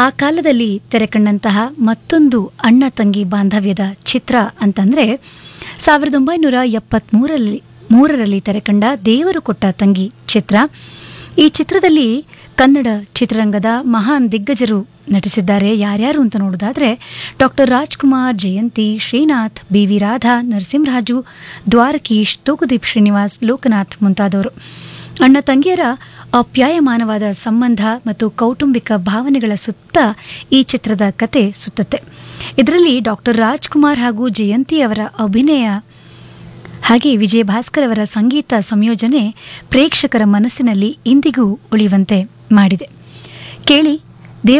ಆ ಕಾಲದಲ್ಲಿ ತೆರೆಕಂಡಂತಹ ಮತ್ತೊಂದು ಅಣ್ಣ ತಂಗಿ ಬಾಂಧವ್ಯದ ಚಿತ್ರ ಅಂತಂದರೆ ಸಾವಿರದ ಒಂಬೈನೂರ ಎಪ್ಪತ್ತ್ಮೂರರಲ್ಲಿ ಮೂರರಲ್ಲಿ ತೆರೆಕಂಡ ದೇವರು ಕೊಟ್ಟ ತಂಗಿ ಚಿತ್ರ ಈ ಚಿತ್ರದಲ್ಲಿ ಕನ್ನಡ ಚಿತ್ರರಂಗದ ಮಹಾನ್ ದಿಗ್ಗಜರು ನಟಿಸಿದ್ದಾರೆ ಯಾರ್ಯಾರು ಅಂತ ನೋಡೋದಾದರೆ doctor Rajkumar Jayanthi Srinath B V Radha Narasimharaju Dwarakish Thoogudeepa Srinivas Lokanath ಮುಂತಾದವರು ಅಣ್ಣ ತಂಗಿಯರ ಅಪ್ಯಾಯಮಾನವಾದ ಸಂಬಂಧ ಮತ್ತು ಕೌಟುಂಬಿಕ ಭಾವನೆಗಳ ಸುತ್ತ ಈ ಚಿತ್ರದ ಕತೆ ಸುತ್ತತ್ತೆ ಇದರಲ್ಲಿ ಡಾಕ್ಟರ್ ರಾಜ್ಕುಮಾರ್ ಹಾಗೂ ಜಯಂತಿ ಅವರ ಅಭಿನಯ ಹಾಗೆ ವಿಜಯ ಭಾಸ್ಕರ್ ಅವರ ಸಂಗೀತ ಸಂಯೋಜನೆ ಪ್ರೇಕ್ಷಕರ ಮನಸ್ಸಿನಲ್ಲಿ ಇಂದಿಗೂ ಉಳಿಯುವಂತೆ ಮಾಡಿದೆ ಕೇಳಿ